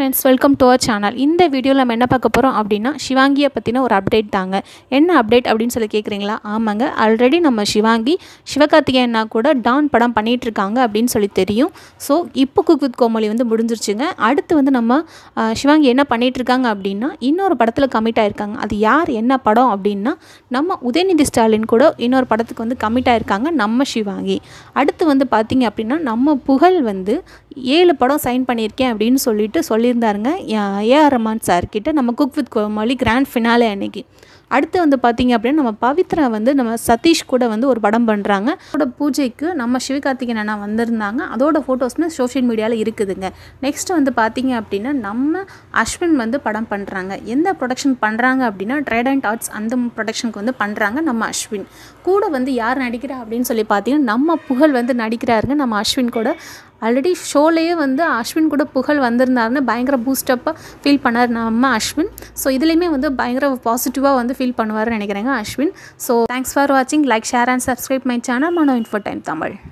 friends welcome to our channel இந்த வீடியோவில் நம்ம என்ன பார்க்க போகிறோம் அப்படின்னா சிவாங்கியை பற்றின ஒரு அப்டேட் தாங்க என்ன அப்டேட் அப்படின்னு சொல்லி கேட்குறீங்களா ஆமாங்க ஆல்ரெடி நம்ம சிவாங்கி சிவகார்த்திகேயனா கூட டான் படம் பண்ணிகிட்டு இருக்காங்க அப்படின்னு சொல்லி தெரியும் ஸோ இப்போ குக் வித் கோமலி வந்து முடிஞ்சிருச்சுங்க அடுத்து வந்து நம்ம அஹ், சிவாங்கி என்ன பண்ணிகிட்டு இருக்காங்க அப்படின்னா இன்னொரு படத்தில் கமிட் ஆயிருக்காங்க அது யார் என்ன படம் அப்படின்னா நம்ம உதயநிதி ஸ்டாலின் கூட இன்னொரு படத்துக்கு வந்து கமிட் ஆயிருக்காங்க நம்ம சிவாங்கி அடுத்து வந்து பார்த்திங்க அப்படின்னா நம்ம புகழ் வந்து ஏழு படம் சைன் பண்ணியிருக்கேன் அப்படின்னு சொல்லிட்டு சொல்லியிருந்தாருங்க ஏஆர் ரஹ்மான் சார் கிட்ட நம்ம cook with Comali grand finale அன்னைக்கு அடுத்து வந்து பார்த்திங்க அப்படின்னா நம்ம பவித்ரா வந்து நம்ம சதீஷ் கூட வந்து ஒரு படம் பண்ணுறாங்க அதோட பூஜைக்கு நம்ம சிவகார்த்திகேயன் அண்ணா வந்திருந்தாங்க அதோட ஃபோட்டோஸ்மே சோஷியல் மீடியாவில் இருக்குதுங்க நெக்ஸ்ட் வந்து பார்த்திங்க அப்படின்னா நம்ம அஸ்வின் வந்து படம் பண்ணுறாங்க எந்த ப்ரொடக்ஷன் பண்ணுறாங்க அப்படின்னா ட்ரைடண்ட் ஆர்ட்ஸ் அந்த ப்ரொடக்ஷனுக்கு வந்து பண்ணுறாங்க நம்ம அஸ்வின் கூட வந்து யார் நடிக்கிறா அப்படின்னு சொல்லி பார்த்தீங்கன்னா நம்ம புகழ் வந்து நடிக்கிறாருங்க நம்ம அஸ்வின் கூட ஆல்ரெடி ஷோலேயே வந்து அஸ்வின் கூட புகழ் வந்திருந்தாருன்னு பயங்கர பூஸ்டப்பாக ஃபீல் பண்ணார் நம்ம அஸ்வின் ஸோ இதுலேயுமே வந்து பயங்கர பாசிட்டிவாக வந்து ஃபீல் பண்ணுவார்னு நினைக்கிறேங்க அஸ்வின் ஸோ தேங்க்ஸ் ஃபார் வாட்சிங் like share and subscribe my channel Mano info time Tamil